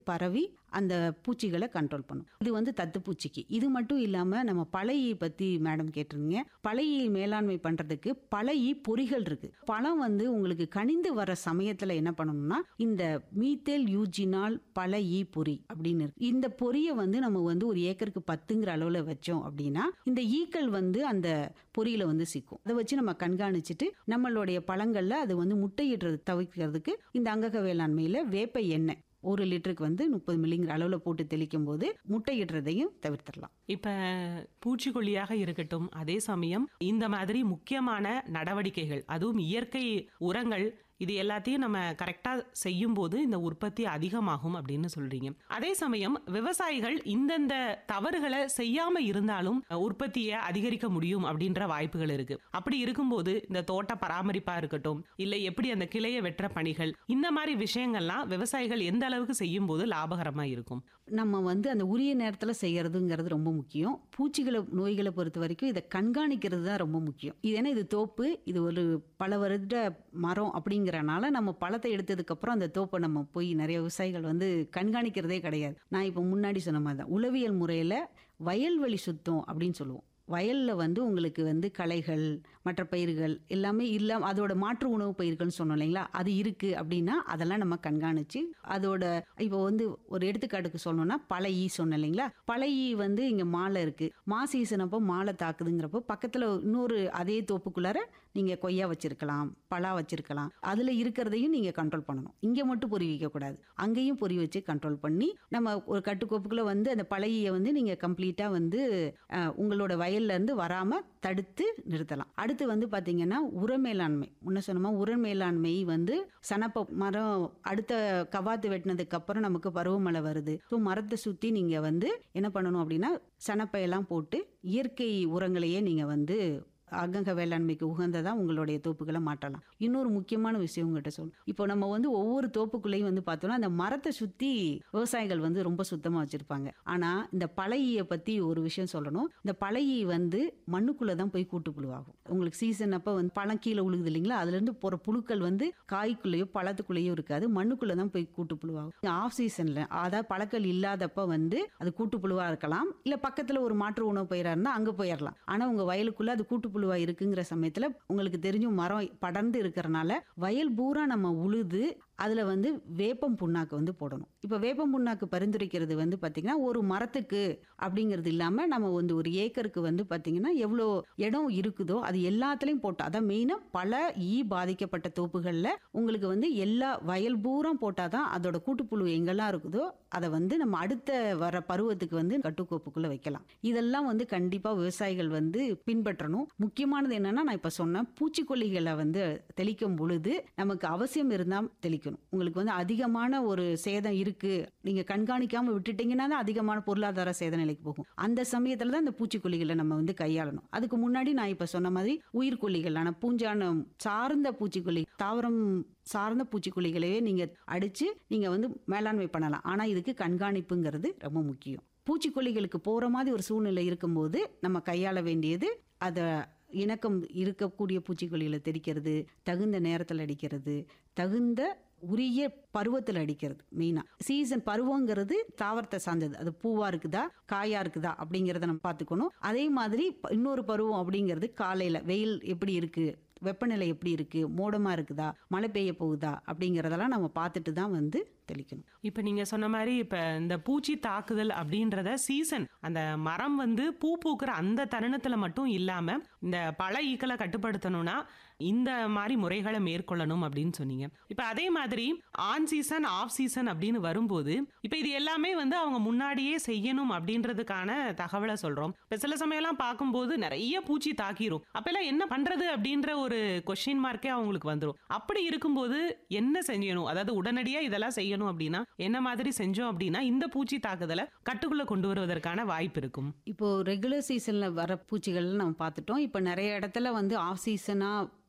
பரவி அந்த பூச்சிகளை கண்ட்ரோல் பண்ணும் இது வந்து தத்து பூச்சிக்கு இது மட்டும் இல்லாமல் நம்ம பழையை பற்றி மேடம் கேட்டிருந்தீங்க பழையை மேலாண்மை பண்ணுறதுக்கு பழைய பொறிகள் இருக்கு பழம் வந்து உங்களுக்கு கனிந்து வர சமயத்தில் என்ன பண்ணணும்னா இந்த மீத்தேல் யூஜினால் பல ஈ பொறி அப்படின்னு இருக்கு இந்த பொரியை வந்து நம்ம வந்து ஒரு ஏக்கருக்கு பத்துங்கிற அளவில் வச்சோம் அப்படின்னா இந்த ஈக்கள் வந்து அந்த பொரியில வந்து சிக்கும் அதை வச்சு நம்ம கண்காணிச்சுட்டு நம்மளுடைய பழங்கள்ல அது வந்து முட்டையிடுறது தவிர்க்கிறதுக்கு இந்த அங்கக வேளாண்மையில வேப்ப எண்ணெய் ஒரு லிட்டருக்கு வந்து முப்பது மில்லிங்கிற அளவில் போட்டு தெளிக்கும் போது முட்டையிடுறதையும் தவிர்த்திடலாம் இப்ப பூச்சிக்கொல்லியாக இருக்கட்டும் அதே சமயம் இந்த மாதிரி முக்கியமான நடவடிக்கைகள் அதுவும் இயற்கை உரங்கள் இது எல்லாத்தையும் நம்ம கரெக்டா செய்யும் போது இந்த உற்பத்தி அதிகமாகும் அப்படின்னு சொல்றீங்க அதே சமயம் விவசாயிகள் இந்தந்த தவறுகளை செய்யாம இருந்தாலும் உற்பத்தியை அதிகரிக்க முடியும் அப்படின்ற வாய்ப்புகள் இருக்கு அப்படி இருக்கும்போது இந்த தோட்ட பராமரிப்பா இருக்கட்டும் இல்ல எப்படி அந்த கிளையை வெட்டுற பணிகள் இந்த மாதிரி விஷயங்கள்லாம் விவசாயிகள் எந்த அளவுக்கு செய்யும் போது லாபகரமா இருக்கும் நம்ம வந்து அந்த உரிய நேரத்தில் செய்யறதுங்கிறது ரொம்ப முக்கியம் பூச்சிகளை நோய்களை பொறுத்த வரைக்கும் இதை கண்காணிக்கிறது தான் ரொம்ப முக்கியம் இது ஏன்னா இது தோப்பு இது ஒரு பல வருட மரம் அப்படிங்கிறனால நம்ம பழத்தை எடுத்ததுக்கப்புறம் அந்த தோப்பை நம்ம போய் நிறைய விவசாயிகள் வந்து கண்காணிக்கிறதே கிடையாது நான் இப்போ முன்னாடி சொன்ன மாதிரி தான் உளவியல் முறையில் வயல்வெளி சுத்தம் அப்படின்னு சொல்லுவோம் வயலில் வந்து உங்களுக்கு வந்து களைகள் மற்ற பயிர்கள் எல்லாமே இல்லாம அதோட மாற்று உணவு பயிர்கள்னு சொன்னோம் இல்லைங்களா அது இருக்குது அப்படின்னா அதெல்லாம் நம்ம கண்காணித்து அதோட இப்போ வந்து ஒரு எடுத்துக்காட்டுக்கு சொல்லணும்னா பழையி சொன்னோம் இல்லைங்களா பழையி வந்து இங்கே மாலை இருக்குது மா சீசன் அப்போ மாலை தாக்குதுங்கிறப்போ பக்கத்தில் இன்னொரு அதே தோப்புக்குள்ளார நீங்கள் கொய்யா வச்சிருக்கலாம் பலா வச்சிருக்கலாம் அதில் இருக்கிறதையும் நீங்கள் கண்ட்ரோல் பண்ணணும் இங்கே மட்டும் பொறி வைக்கக்கூடாது அங்கேயும் பொறி வச்சு கண்ட்ரோல் பண்ணி நம்ம ஒரு கட்டுக்கோப்புக்குள்ளே வந்து அந்த பழையை வந்து நீங்கள் கம்ப்ளீட்டாக வந்து அஹ், உங்களோட வயல்ல இருந்து வராமல் தடுத்து நிறுத்தலாம் அடுத்து வந்து பார்த்தீங்கன்னா உர மேலாண்மை முன்ன சொன்னோமா உர மேலாண்மை வந்து சனப்ப மரம் அடுத்த கவாத்து வெட்டினதுக்கு அப்புறம் நமக்கு பருவமழை வருது ஸோ மரத்தை சுற்றி நீங்கள் வந்து என்ன பண்ணணும் அப்படின்னா சனப்பையெல்லாம் போட்டு இயற்கை உரங்களையே நீங்கள் வந்து அகங்க வேளாண்மைக்கு உகந்ததா உங்களுடைய தோப்புகளை மாற்றலாம் இன்னொரு முக்கியமான விஷயம் உங்ககிட்ட சொல்லணும் இப்போ நம்ம வந்து ஒவ்வொரு தோப்புக்குள்ளேயும் வந்து பார்த்தோம்னா அந்த மரத்தை சுற்றி விவசாயிகள் வந்து ரொம்ப சுத்தமாக வச்சுருப்பாங்க ஆனால் இந்த பழையை பற்றி ஒரு விஷயம் சொல்லணும் இந்த பழையை வந்து மண்ணுக்குள்ளே தான் போய் கூட்டு புழுவாகும் உங்களுக்கு சீசன் அப்போ வந்து பழம் கீழே உழுகுது இல்லைங்களா அதுலேருந்து போகிற புழுக்கள் வந்து காய்க்குள்ளேயோ பழத்துக்குள்ளேயோ இருக்காது மண்ணுக்குள்ளே தான் போய் கூட்டு புழுவாகும் ஆஃப் சீசனில் அதாவது பழக்கள் இல்லாதப்ப வந்து அது கூட்டு புழுவாக இருக்கலாம் இல்லை பக்கத்தில் ஒரு மாற்று உணவு பயிராக இருந்தால் அங்கே போயிடலாம் ஆனால் உங்கள் வயலுக்குள்ளே அது கூட்டு புழுவா இருக்குங்கிற சமயத்தில் உங்களுக்கு தெரிஞ்சும் மரம் படர்ந்து இருக்கிறனால வயல் பூரா நம்ம உழுது அதில் வந்து வேப்பம் புண்ணாக்கு வந்து போடணும் இப்போ வேப்பம் புண்ணாக்கு பரிந்துரைக்கிறது வந்து பார்த்திங்கன்னா ஒரு மரத்துக்கு அப்படிங்கிறது இல்லாமல் நம்ம வந்து ஒரு ஏக்கருக்கு வந்து பார்த்திங்கன்னா எவ்வளோ இடம் இருக்குதோ அது எல்லாத்துலேயும் போட்டோம் அதான் மெயினாக பல ஈ பாதிக்கப்பட்ட தோப்புகளில் உங்களுக்கு வந்து எல்லா வயல் பூரா போட்டால் தான் அதோட கூட்டுப்புழு எங்கெல்லாம் இருக்குதோ அதை வந்து நம்ம அடுத்த வர பருவத்துக்கு வந்து கட்டுக்கோப்புக்குள்ளே வைக்கலாம் இதெல்லாம் வந்து கண்டிப்பாக விவசாயிகள் வந்து பின்பற்றணும் முக்கியமானது என்னன்னா நான் இப்போ சொன்னேன் பூச்சிக்கொல்லிகளை வந்து தெளிக்கும் பொழுது நமக்கு அவசியம் இருந்தால் தெளிக்கணும் உங்களுக்கு வந்து அதிகமான ஒரு சேதம் இருக்கு நீங்க கண்காணிக்காம விட்டுட்டீங்கன்னா தான் அதிகமான பொருளாதார சேத நிலைக்கு போகும் அந்த சமயத்துல தான் இந்த பூச்சிக்கொல்லிகளை நம்ம வந்து கையாளணும் அதுக்கு முன்னாடி நான் இப்ப சொன்ன மாதிரி உயிர்கொல்லிகளான பூஞ்சானம் சார்ந்த பூச்சிக்கொல்லி தாவரம் சார்ந்த பூச்சிக்கொல்லிகளையே நீங்க அடிச்சு நீங்க வந்து மேலாண்மை பண்ணலாம் ஆனா இதுக்கு கண்காணிப்புங்கிறது ரொம்ப முக்கியம் பூச்சிக்கொல்லிகளுக்கு போற மாதிரி ஒரு சூழ்நிலை இருக்கும்போது நம்ம கையாள வேண்டியது அதை இணக்கம் இருக்கக்கூடிய பூச்சிக்கொல்லிகளை தெளிக்கிறது தகுந்த நேரத்தில் அடிக்கிறது தகுந்த உரிய பருவத்தில் அடிக்கிறது மெயினாக சீசன் பருவங்கிறது தாவரத்தை சார்ந்தது அது பூவா இருக்குதா காயா இருக்குதா அப்படிங்கிறத நம்ம பார்த்துக்கணும் அதே மாதிரி ப- இன்னொரு பருவம் அப்படிங்கிறது காலையில் வெயில் எப்படி இருக்கு வெப்பநிலை எப்படி இருக்கு மோடமா இருக்குதா மழை பெய்ய போகுதா அப்படிங்கிறதெல்லாம் நம்ம பார்த்துட்டு தான் வந்து தெளிக்கணும் இப்ப நீங்க சொன்ன மாதிரி இப்ப இந்த பூச்சி தாக்குதல் அப்படின்றத சீசன் அந்த மரம் வந்து பூ பூக்கிற அந்த தருணத்துல மட்டும் இல்லாம இந்த பழ ஈக்களை கட்டுப்படுத்தணும்னா இந்த மாதிரி முறைகளை மேற்கொள்ளணும் அப்படின்னு சொன்னீங்க இப்ப அதே மாதிரி ஆன் சீசன் ஆஃப் சீசன் அப்படின்னு வரும்போது இப்ப இது எல்லாமே வந்து அவங்க முன்னாடியே செய்யணும் அப்படின்றதுக்கான தகவலை சொல்றோம் இப்ப சில சமயம்லாம் பார்க்கும்போது நிறைய பூச்சி தாக்கிரும் அப்பெல்லாம் என்ன பண்றது அப்படின்ற ஒரு கொஸ்டின் மார்க்கே அவங்களுக்கு வந்துரும் அப்படி இருக்கும்போது என்ன செய்யணும் அதாவது உடனடியா இதெல்லாம் செய்யணும் அப்படின்னா என்ன மாதிரி செஞ்சோம் அப்படின்னா இந்த பூச்சி தாக்குதலை கட்டுக்குள்ள கொண்டு வருவதற்கான வாய்ப்பு இருக்கும் இப்போ ரெகுலர் சீசன்ல வர பூச்சிகள் நம்ம பார்த்துட்டோம் இப்போ நிறைய இடத்துல வந்து ஆஃப் சீசனா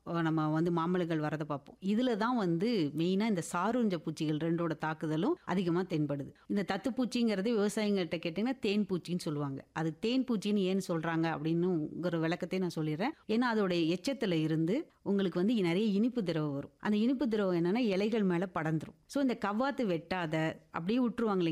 அஹ், நம்ம வந்து மாம்பழங்கள் வரதை பார்ப்போம் இதில் தான் வந்து மெயினாக இந்த சாருஞ்ச பூச்சிகள் ரெண்டோட தாக்குதலும் அதிகமாக தென்படுது இந்த தத்துப்பூச்சிங்கிறது விவசாயிங்கள்ட்ட கேட்டிங்கன்னா தேன் பூச்சின்னு சொல்லுவாங்க அது தேன் பூச்சின்னு ஏன் சொல்கிறாங்க அப்படின்னுங்கிற விளக்கத்தை நான் சொல்லிடுறேன் ஏன்னா அதோட எச்சத்தில் இருந்து உங்களுக்கு வந்து நிறைய இனிப்பு திரவம் வரும் அந்த இனிப்பு திரவம் என்னன்னா இலைகள் மேலே படர்ந்துரும் ஸோ இந்த கவ்வாத்து வெட்டாத அப்படியே விட்டுருவாங்க